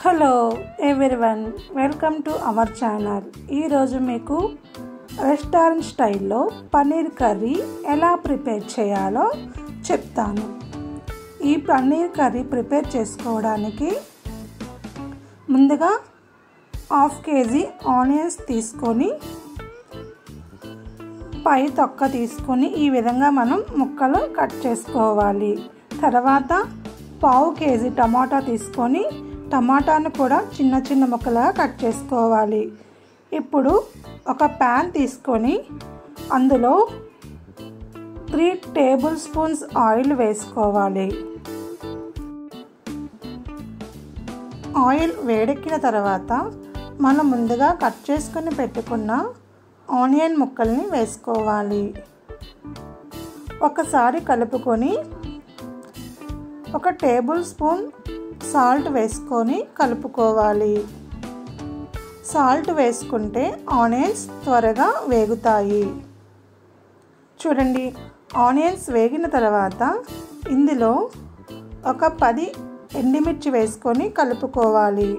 hello one welcome to our channel ఈరోజు మీకు restaurant స్టైల్లో పన్నీర్ కర్రీ ఎలా ప్రిపేర్ చేయాలో చెప్తాను ఈ పన్నీర్ కర్రీ ప్రిపేర్ చేసుకోవడానికి ముందుగా హాఫ్ కేజీ ఆనియన్స్ తీసుకొని పై తొక్క తీసుకొని ఈ విధంగా మనం ముక్కలు కట్ చేసుకోవాలి తర్వాత పావు కేజీ టమాటా తీసుకొని టమాటాను కూడా చిన్న చిన్న ముక్కలుగా కట్ చేసుకోవాలి ఇప్పుడు ఒక ప్యాన్ తీసుకొని అందులో త్రీ టేబుల్ స్పూన్స్ ఆయిల్ వేసుకోవాలి ఆయిల్ వేడెక్కిన తర్వాత మనం ముందుగా కట్ చేసుకొని పెట్టుకున్న ఆనియన్ ముక్కల్ని వేసుకోవాలి ఒకసారి కలుపుకొని ఒక టేబుల్ స్పూన్ సాల్ట్ వేసుకొని కలుపుకోవాలి సాల్ట్ వేసుకుంటే ఆనియన్స్ త్వరగా వేగుతాయి చూడండి ఆనియన్స్ వేగిన తర్వాత ఇందులో ఒక పది ఎండిమిర్చి వేసుకొని కలుపుకోవాలి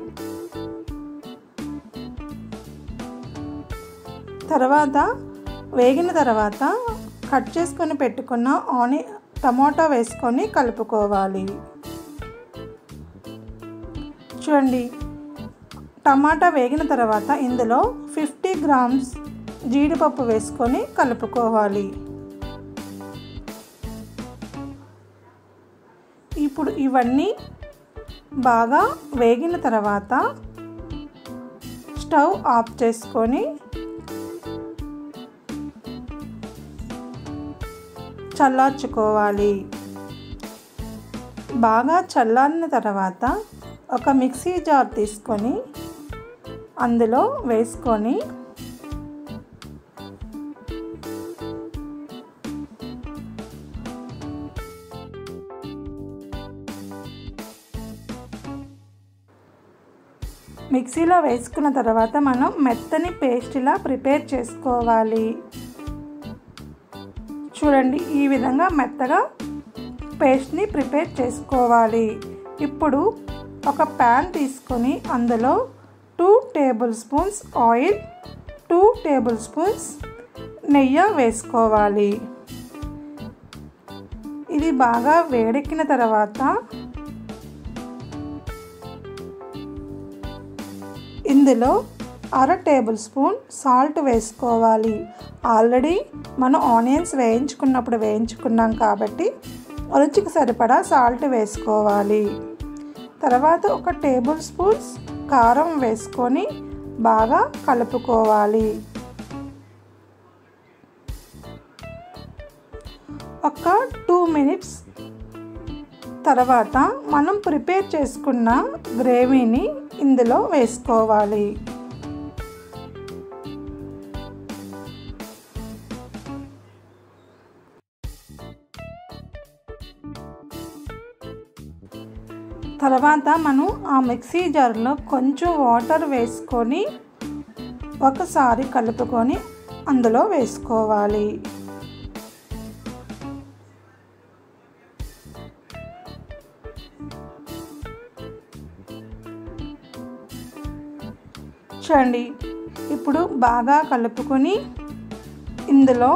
తర్వాత వేగిన తర్వాత కట్ చేసుకొని పెట్టుకున్న ఆని టమాటా వేసుకొని కలుపుకోవాలి చూడండి టమాటా వేగిన తర్వాత ఇందులో ఫిఫ్టీ గ్రామ్స్ జీడిపప్పు వేసుకొని కలుపుకోవాలి ఇప్పుడు ఇవన్నీ బాగా వేగిన తర్వాత స్టవ్ ఆఫ్ చేసుకొని చల్లార్చుకోవాలి బాగా చల్లారిన తర్వాత ఒక మిక్సీ జార్ తీసుకొని అందులో వేసుకొని మిక్సీలో వేసుకున్న తర్వాత మనం మెత్తని పేస్ట్లా ప్రిపేర్ చేసుకోవాలి చూడండి ఈ విధంగా మెత్తగా పేస్ట్ని ప్రిపేర్ చేసుకోవాలి ఇప్పుడు ఒక ప్యాన్ తీసుకొని అందులో two tablespoons oil two tablespoons నెయ్యి వేసుకోవాలి ఇది బాగా వేడెక్కిన తర్వాత ఇందులో అర టేబుల్ స్పూన్ సాల్ట్ వేసుకోవాలి ఆల్రెడీ మనం ఆనియన్స్ వేయించుకున్నప్పుడు వేయించుకున్నాం కాబట్టి రుచికి సరిపడా సాల్ట్ వేసుకోవాలి తర్వాత ఒక టేబుల్ స్పూన్స్ కారం వేసుకొని బాగా కలుపుకోవాలి ఒక టూ మినిట్స్ తర్వాత మనం ప్రిపేర్ చేసుకున్న గ్రేవీని ఇందులో వేసుకోవాలి తర్వాత మనం ఆ మిక్సీ జార్లో కొంచెం వాటర్ వేసుకొని ఒకసారి కలుపుకొని అందులో వేసుకోవాలి చూడండి ఇప్పుడు బాగా కలుపుకొని ఇందులో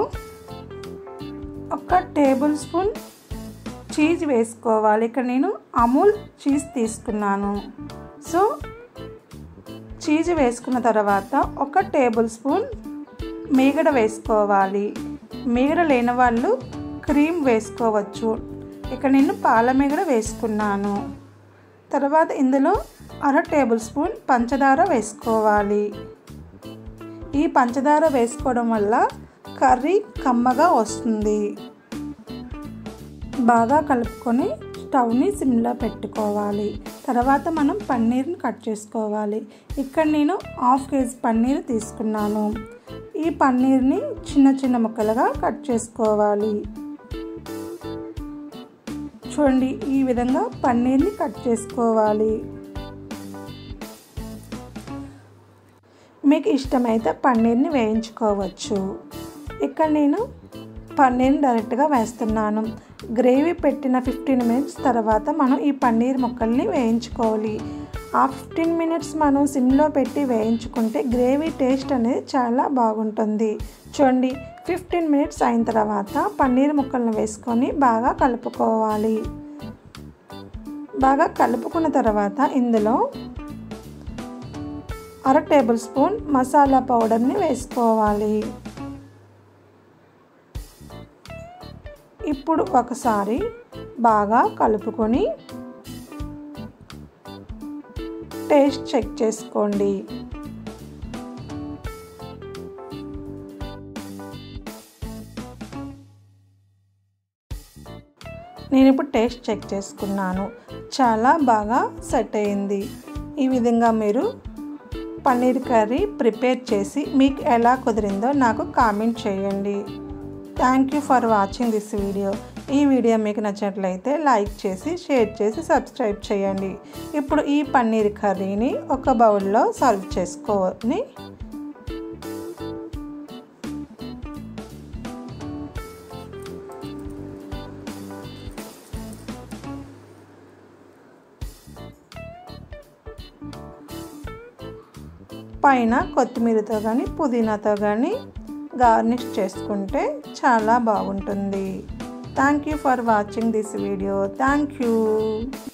ఒక టేబుల్ స్పూన్ చీజ్ వేసుకోవాలి ఇక్కడ నేను అమూల్ చీజ్ తీసుకున్నాను సో చీజ్ వేసుకున్న తర్వాత ఒక టేబుల్ స్పూన్ మీగడ వేసుకోవాలి మీగడ లేని వాళ్ళు క్రీమ్ వేసుకోవచ్చు ఇక్కడ నేను పాల మీగడ వేసుకున్నాను తర్వాత ఇందులో అర టేబుల్ స్పూన్ పంచదార వేసుకోవాలి ఈ పంచదార వేసుకోవడం వల్ల కర్రీ కమ్మగా వస్తుంది బాగా కలుపుకొని స్టవ్ని సిమ్లో పెట్టుకోవాలి తర్వాత మనం పన్నీర్ని కట్ చేసుకోవాలి ఇక్కడ నేను హాఫ్ కేజీ పన్నీర్ తీసుకున్నాను ఈ పన్నీర్ని చిన్న చిన్న ముక్కలుగా కట్ చేసుకోవాలి చూడండి ఈ విధంగా పన్నీర్ని కట్ చేసుకోవాలి మీకు ఇష్టమైతే పన్నీర్ని వేయించుకోవచ్చు ఇక్కడ నేను పన్నీర్ని డైరెక్ట్గా వేస్తున్నాను గ్రేవీ పెట్టిన ఫిఫ్టీన్ మినిట్స్ తర్వాత మనం ఈ పన్నీర్ ముక్కల్ని వేయించుకోవాలి ఆ ఫిఫ్టీన్ మినిట్స్ మనం సిమ్లో పెట్టి వేయించుకుంటే గ్రేవీ టేస్ట్ అనేది చాలా బాగుంటుంది చూడండి ఫిఫ్టీన్ మినిట్స్ అయిన తర్వాత పన్నీర్ ముక్కలను వేసుకొని బాగా కలుపుకోవాలి బాగా కలుపుకున్న తర్వాత ఇందులో అర టేబుల్ స్పూన్ మసాలా పౌడర్ని వేసుకోవాలి ఇప్పుడు ఒకసారి బాగా కలుపుకొని టేస్ట్ చెక్ చేసుకోండి నేను ఇప్పుడు టేస్ట్ చెక్ చేసుకున్నాను చాలా బాగా సెట్ అయింది ఈ విధంగా మీరు పన్నీర్ కర్రీ ప్రిపేర్ చేసి మీకు ఎలా కుదిరిందో నాకు కామెంట్ చేయండి thank you for watching this video ఈ వీడియో మీకు నచ్చినట్లయితే లైక్ చేసి షేర్ చేసి సబ్స్క్రైబ్ చేయండి ఇప్పుడు ఈ పన్నీర్ కర్రీని ఒక బౌల్లో సర్వ్ చేసుకొని పైన కొత్తిమీరతో కానీ పుదీనాతో కానీ గార్నిష్ చేసుకుంటే చాలా బాగుంటుంది thank you for watching this video thank you